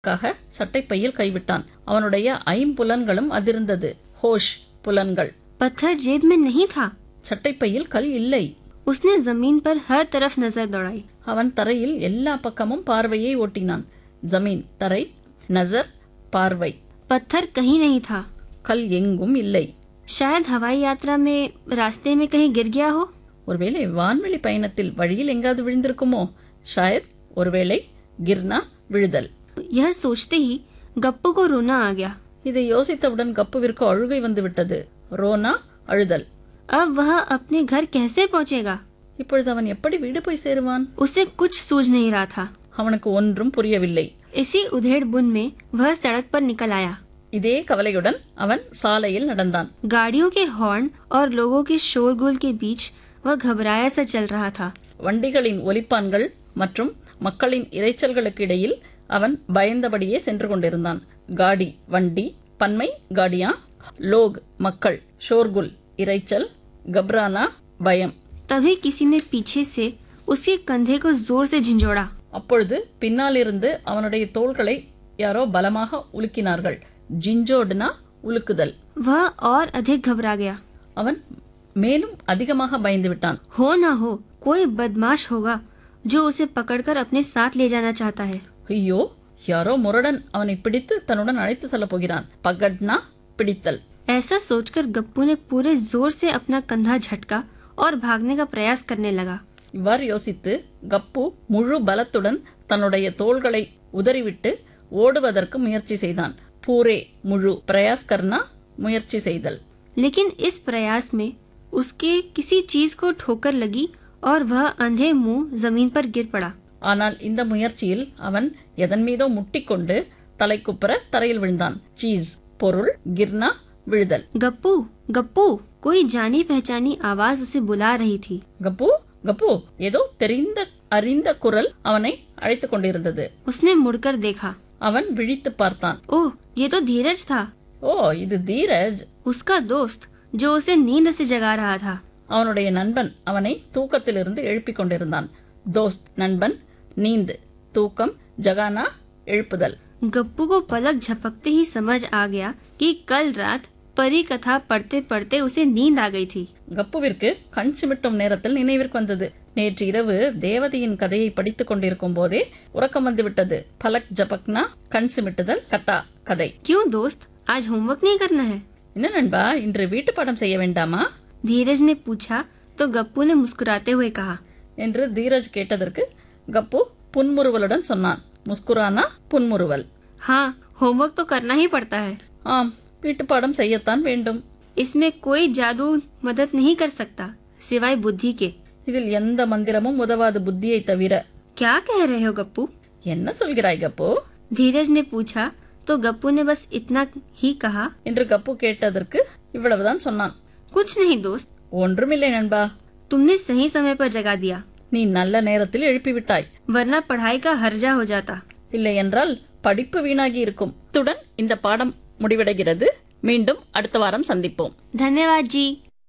க்காக சட்டைப்பையில் கைவிட்டான் அவனுடைய ஐம்புலன்களும் அதிர்ந்தது ஹோஷ் புலன்கள் पत्थर जेब में नहीं था சட்டைப்பையில் கல் இல்லை उसने जमीन पर हर तरफ नजर दौड़ाई அவன் தரையில் எல்லா பக்கமும் பார்வையை ஓட்டினான் ஜமீன் தரை நசர் பார்வை पत्थर कहीं नहीं था கல் எங்கும் இல்லை शायद हवाई यात्रा में रास्ते में कहीं गिर गया हो ஒருவேளை வான்வெளி பயணத்தில் வழியில் எங்காவது விழுந்திருக்குமோ ஷாயத் ஒருவேளை கிர்னா விழுதல் यह सोचते ही गप्पू को रोना आ गया இதை யோசித்தவுடன் கப்புவிற்கு அழுகை வந்துவிட்டது ரோனா அழுதல் अब वह अपने घर कैसे पहुंचेगा இப்பொழுது அவன் எப்படி வீடு போய் சேருவான் उसे कुछ सूझ नहीं रहा था அவனுக்கு ஒன்றும் புரியவில்லை इसी उधेड़ बुन में वह सड़क पर निकल आया இதே கவலையுடன் அவன் சாலையில் நடந்தான் गाड़ियों के हॉर्न और लोगों के शोरगुल के बीच वह घबराया सा चल रहा था வண்டிகளின் ஒலிப்பான்கள் மற்றும் மக்களின் இரைச்சல்களுக்கு இடையில் அவன் பயந்தபடியே சென்று கொண்டிருந்தான் காடி வண்டி பன்மை காடியா லோக் மக்கள் ஷோர்குல் இரைச்சல் கப்ரானா பயம் तभी किसी ने पीछे से उसके कंधे को जोर से झिंझोड़ा அப்பொழுது பின்னாலிருந்து அவனுடைய தோள்களை யாரோ பலமாக உலுக்கினார்கள் ஜிஞ்சோடுனா உலுக்குதல் वह और अधिक घबरा गया அவன் மேலும் அதிகமாக பயந்து விட்டான் हो ना हो कोई बदमाश होगा जो उसे पकड़कर अपने साथ ले जाना चाहता है ஐயோ யாரோ முரடன் அவனை பிடித்து தன்னுடன் அழைத்து செல்லப் போகிறான் பகட்னா பிடித்தல் ऐसा सोचकर गप्पू ने पूरे जोर से अपना कंधा झटका और भागने का प्रयास करने लगा இவ்வாறு யோசித்து கப்பு முழு பலத்துடன் தன்னுடைய தோள்களை உதறிவிட்டு ஓடுவதற்கு முயற்சி செய்தான் பூரே முழு பிரயாஸ் கர்னா முயற்சி செய்தல் लेकिन इस प्रयास में उसके किसी चीज को ठोकर लगी और वह अंधे मुंह जमीन पर गिर पड़ा ஆனால் இந்த முயற்சியில் அவன் எதன் மீதோ முட்டிக்கொண்டு தலைக்குப்புற தரையில் விழுந்தான் சீஸ் பொருள் கிர்னா விழுதல் गप्पू गप्पू कोई जानी पहचानी आवाज उसे बुला रही थी கப்பு கப்பு ஏதோ தெரிந்த அறிந்த குரல் அவனை அழைத்துக் கொண்டிருந்தது उसने मुड़कर देखा அவன் விழித்து பார்த்தான் ओह ये तो धीरज था ஓ இது தீரஜ் उसका दोस्त जो उसे नींद से जगा रहा था அவனுடைய நண்பன் அவனை தூக்கத்திலிருந்து எழுப்பிக் கொண்டிருந்தான் தோஸ்த் நண்பன் நீந்து தூக்கம் ஜகானா எழுப்புதல் गप्पू को पलक झपकते ही समझ आ गया कि कल रात परी कथा पढ़ते पढ़ते उसे नींद आ गई थी கப்புவிற்கு கண் சிமிட்டும் நேரத்தில் நினைவிற்கு வந்தது நேற்று இரவு தேவதையின் கதையை படித்துக் கொண்டிருக்கும் போதே உறக்கம் வந்துவிட்டது பலக் ஜபக்னா கண் சிமிட்டுதல் கதா கதை क्यों दोस्त आज होमवर्क नहीं करना है என்ன நண்பா இன்று வீட்டு பாடம் செய்ய வேண்டாமா धीरज ने पूछा तो गप्पू ने मुस्कुराते हुए कहा என்று தீரஜ் கேட்டதற்கு கப்பு புன்முறுவலுடன் சொன்னான் முஸ்குரானா புன்முறுவல் हाँ होमवर्क तो करना ही पड़ता है ஆம் வீட்டு பாடம் செய்யத்தான் வேண்டும் इसमें कोई जादू मदद नहीं कर सकता सिवाय बुद्धि के இதில் எந்த மந்திரமும் உதவாது புத்தியை தவிர क्या कह रहे हो गप्पू என்ன சொல்கிறாய் கப்பு धीरज ने पूछा तो गप्पू ने बस इतना ही कहा என்று கப்பு கேட்டதற்கு இவ்வளவுதான் சொன்னான் कुछ नहीं दोस्त ஒன்றுமில்லை நண்பா तुमने सही समय पर जगा दिया நீ நல்ல நேரத்தில் எழுப்பிவிட்டாய் वरना पढ़ाई का हर्जा हो जाता இல்லை என்றால் படிப்பு வீணாகி இருக்கும் இத்துடன் இந்த பாடம் முடிவடைகிறது மீண்டும் அடுத்த வாரம் சந்திப்போம் धन्यवाद जी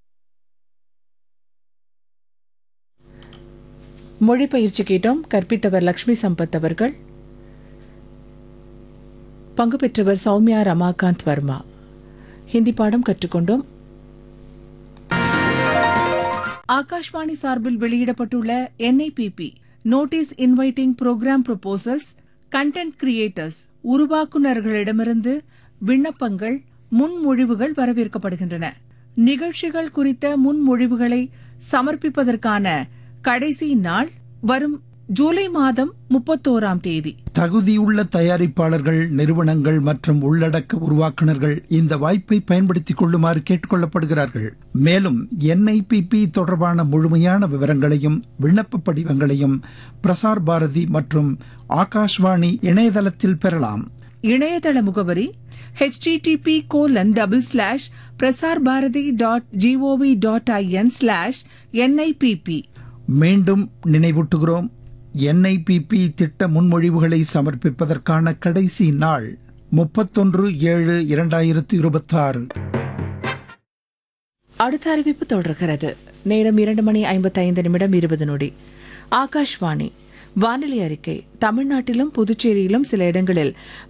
மொழிபயிற்சி கேட்டோம் கற்பித்தவர் லக்ஷ்மி சம்பத் அவர்கள் பங்கு பெற்றவர் சௌமியா ரமாகாந்த் வர்மா ஹிந்தி பாடம் கற்றுக்கொண்டோம் ஆகாஷ்வாணி சார்பில் வெளியிடப்பட்டுள்ள NIPP notice inviting program proposals content creators உருவாக்குநர்களிடமிருந்து விண்ணப்பங்கள் முன்மொழிவுகள் வரவேற்கப்படுகின்றன நிகழ்ச்சிகள் குறித்த முன்மொழிவுகளை சமர்ப்பிப்பதற்கான கடைசி நாள் வரும் ஜூலை மாதம் முப்பத்தோராம் தேதி தகுதியுள்ள தயாரிப்பாளர்கள் நிறுவனங்கள் மற்றும் உள்ளடக்க உருவாக்குனர்கள் இந்த வாய்ப்பை பயன்படுத்திக் கொள்ளுமாறு கேட்டுக்கொள்ளப்படுகிறார்கள் மேலும் என்ஐபிபி தொடர்பான முழுமையான விவரங்களையும் விண்ணப்ப படிவங்களையும் பிரசார் பாரதி மற்றும் ஆகாஷ்வாணி இணையதளத்தில் பெறலாம் இணையதள முகவரி http colon double slash Prasar Bharati dot GOV dot IN slash NIPP மீண்டும் நினைவூட்டுகிறோம் என்ஐபிபி திட்ட முன்மொழிவுகளை சமர்ப்பிப்பதற்கான கடைசி நாள் முப்பத்தொன்று ஏழு இரண்டாயிரத்து இருபத்தாறு அடுத்த அறிவிப்பு தொடர்கிறது நேரம் இரண்டு மணி ஐம்பத்தைந்து நிமிடம் இருபது நொடி ஆகாஷ்வாணி வானிலை அறிக்கை தமிழ்நாட்டிலும் புதுச்சேரியிலும் சில இடங்களில்